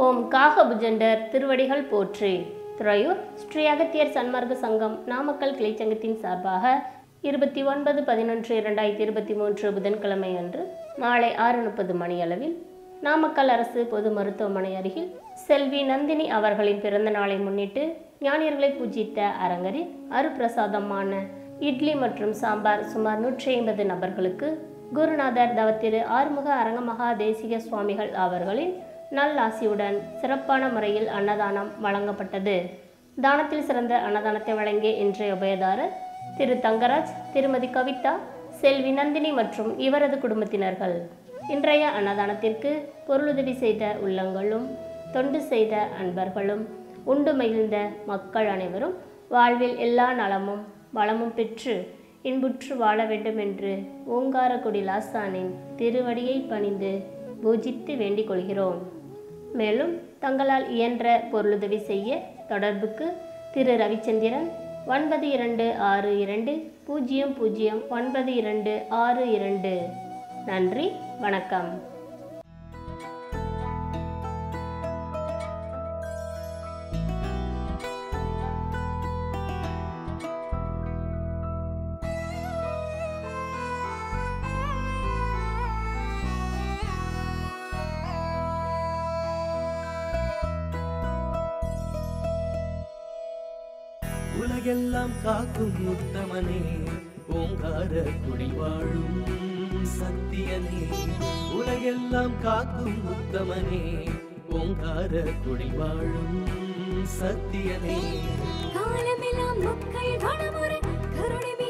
ஓம் காகபுஜண்டர் திருவடிகள் போற்றி துறையூர் ஸ்ரீ அகத்தியர் சன்மார்க்க சங்கம் நாமக்கல் கிளைச்சங்கத்தின் சார்பாக இருபத்தி ஒன்பது பதினொன்று இரண்டாயிரத்தி இருபத்தி மூன்று புதன்கிழமை அன்று மாலை ஆறு முப்பது மணியளவில் நாமக்கல் அரசு பொது மருத்துவமனை அருகில் செல்வி நந்தினி அவர்களின் பிறந்த நாளை முன்னிட்டு ஞானியர்களை பூஜித்த அரங்கரில் அருப்பிரசாதமான இட்லி மற்றும் சாம்பார் சுமார் நூற்றி ஐம்பது நபர்களுக்கு குருநாதர் தவத்திரு ஆறுமுக அரங்கமகா தேசிக சுவாமிகள் அவர்களின் நல்லாசியுடன் சிறப்பான முறையில் அன்னதானம் வழங்கப்பட்டது தானத்தில் சிறந்த அன்னதானத்தை வழங்கிய இன்றைய உபயதாரர் திரு தங்கராஜ் திருமதி கவிதா செல்வி நந்தினி மற்றும் இவரது குடும்பத்தினர்கள் இன்றைய அன்னதானத்திற்கு பொருளுதவி செய்த உள்ளங்களும் தொண்டு செய்த அன்பர்களும் உண்டு மகிழ்ந்த மக்கள் அனைவரும் வாழ்வில் எல்லா நலமும் வளமும் பெற்று இன்புற்று வாழ வேண்டும் என்று ஓங்காரக்குடி லாசானின் திருவடியை பணிந்து பூஜித்து வேண்டிக் கொள்கிறோம் மேலும் தங்களால் இயன்ற பொருளுதவி செய்ய தொடர்புக்கு திரு ரவிச்சந்திரன் ஒன்பது இரண்டு ஆறு இரண்டு பூஜ்ஜியம் பூஜ்ஜியம் ஒன்பது இரண்டு ஆறு இரண்டு நன்றி வணக்கம் உலகெல்லாம் காக்கும் உத்தமனே ஓங்கார குடி வாழும் சத்தியனே உலகெல்லாம் காக்கும் உத்தமனே ஓங்கார குடி வாழும் சத்தியனே காலமெல்லாம் மக்கள் வளமுறை கருணை